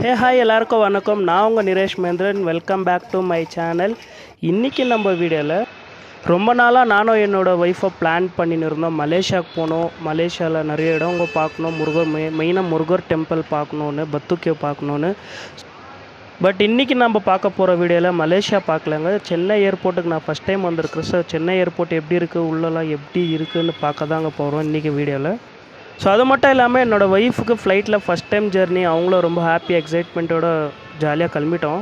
Hey hi எல்லாருக்கும் வணக்கம் நான் உங்கள் Niresh Mahendran welcome back to my channel இன்றைக்கி நம்ம வீடியோவில் ரொம்ப நாளாக நானும் என்னோடய ஒய்ஃபை பிளான் பண்ணின்னு இருந்தோம் மலேசியாவுக்கு போகணும் மலேசியாவில் நிறைய இடங்க பார்க்கணும் முருகர் மெய் மெயினாக முருகர் டெம்பிள் பார்க்கணுன்னு பத்துக்கியோ பார்க்கணுன்னு பட் இன்றைக்கி நம்ம பார்க்க போகிற வீடியோவில் மலேசியா பார்க்கலங்க சென்னை ஏர்போர்ட்டுக்கு நான் ஃபஸ்ட் டைம் வந்திருக்கேன் ஸோ சென்னை ஏர்போர்ட் எப்படி இருக்குது உள்ளலாம் எப்படி இருக்குன்னு பார்க்க தாங்க போகிறோம் இன்றைக்கி வீடியோவில் ஸோ அது மட்டும் இல்லாமல் என்னோடய ஒய்ஃபுக்கு ஃப்ளைட்டில் ஃபஸ்ட் டைம் ஜெர்னி அவங்களும் ரொம்ப ஹாப்பி எக்ஸைட்மெண்ட்டோட ஜாலியாக கிளம்பிட்டோம்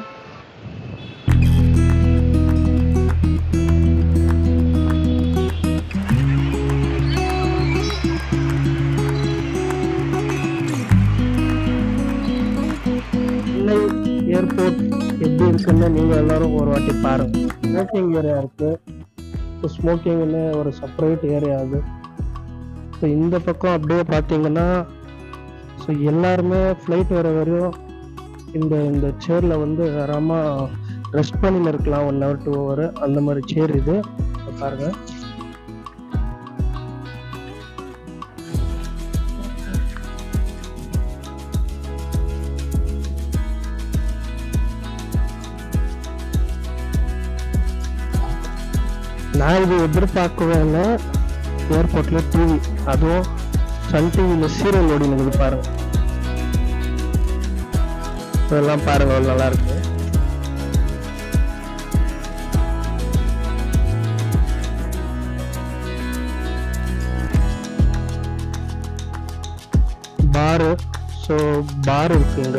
சென்னை ஏர்போர்ட் எப்படி இருக்குன்னு நீங்கள் எல்லோரும் ஒரு வாட்டி பாருங்கள் ஸ்மோக்கிங் ஏரியா இருக்குது ஸோ ஸ்மோக்கிங்னு ஒரு செப்பரேட் ஏரியா அது ஸோ இந்த பக்கம் அப்படியே பார்த்தீங்கன்னா ஸோ எல்லாருமே ஃப்ளைட் வர வரையும் இந்த இந்த சேரில் வந்து ஆராமல் ரெஸ்ட் பண்ணின்னு இருக்கலாம் ஒன் ஹவர் டூ ஹவர் அந்த மாதிரி சேர் இது இதை பாருங்க நான் இது எதிர்பார்க்கவே இல்லை ஏர்போர்ட்டில் டிவி அதுவும் சன் டிவியில் சீரியல் ஓடினது பாருங்க இதெல்லாம் பாருங்க அவ்வளோ நல்லா இருக்கு பாரு ஸோ பார் இருக்குங்க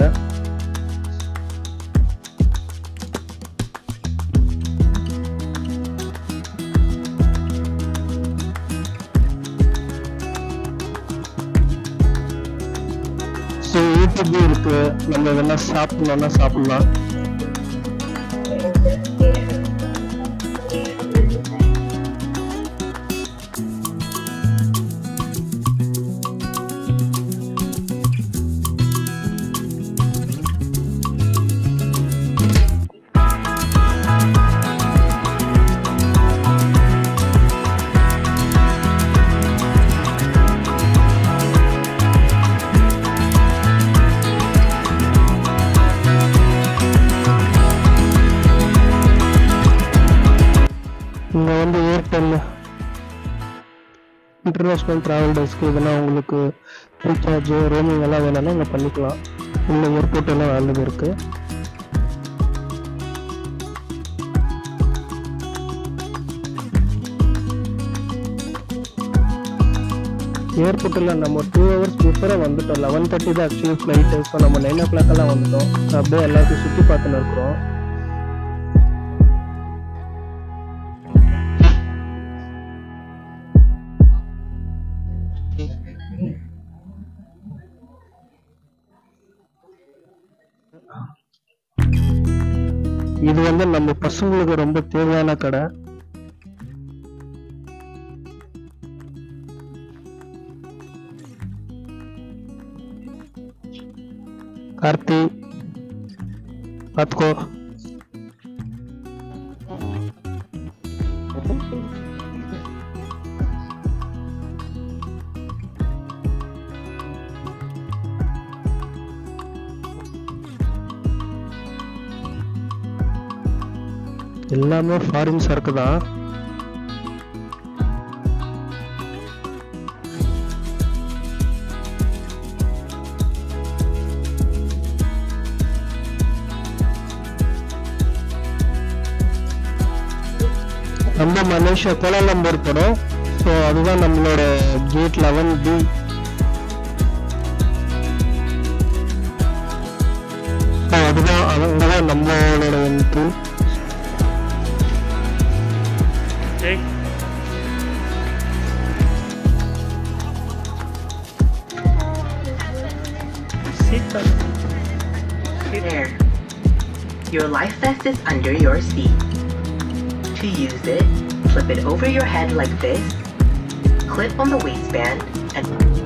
ஸோ யூடியூப் இருக்கு நம்ம இதெல்லாம் சாப்பிடணும்னா சாப்பிடலாம் இங்கே வந்து ஏர்டெல் இன்டர்நேஷ்னல் ட்ராவல் டெஸ்க்கு இதெல்லாம் உங்களுக்கு ரீசார்ஜ் ரோமிங் எல்லாம் வேணும்னா இங்கே பண்ணிக்கலாம் உள்ள ஏர்போர்ட் எல்லாம் நல்லது இருக்கு ஏர்போர்ட்டில் நம்ம டூ ஹவர்ஸ் பிஃபோராக வந்துட்டோம் லெவன் தேர்ட்டி தான் ஆக்சுவலி ஃப்ளைட்டு ஸோ நம்ம நைன் ஓ கிளாக் எல்லாம் வந்துட்டோம் So அப்படியே எல்லாத்தையும் சுற்றி பார்த்துன்னு இருக்கிறோம் இது வந்து நம்ம பசங்களுக்கு ரொம்ப தேவையான கடை கார்த்தி பார்த்துக்கோ எல்லாமே ஃபாரின் சரக்கு தான் நம்ம மலேசியா கோலாலம்பூர் போகிறோம் ஸோ அதுதான் நம்மளோட கேட் லெவன் பி ஸோ அதுதான் அங்கே தான் நம்மளோட entry There. Your life vest is under your seat. To use it, flip it over your head like this, clip on the waistband, and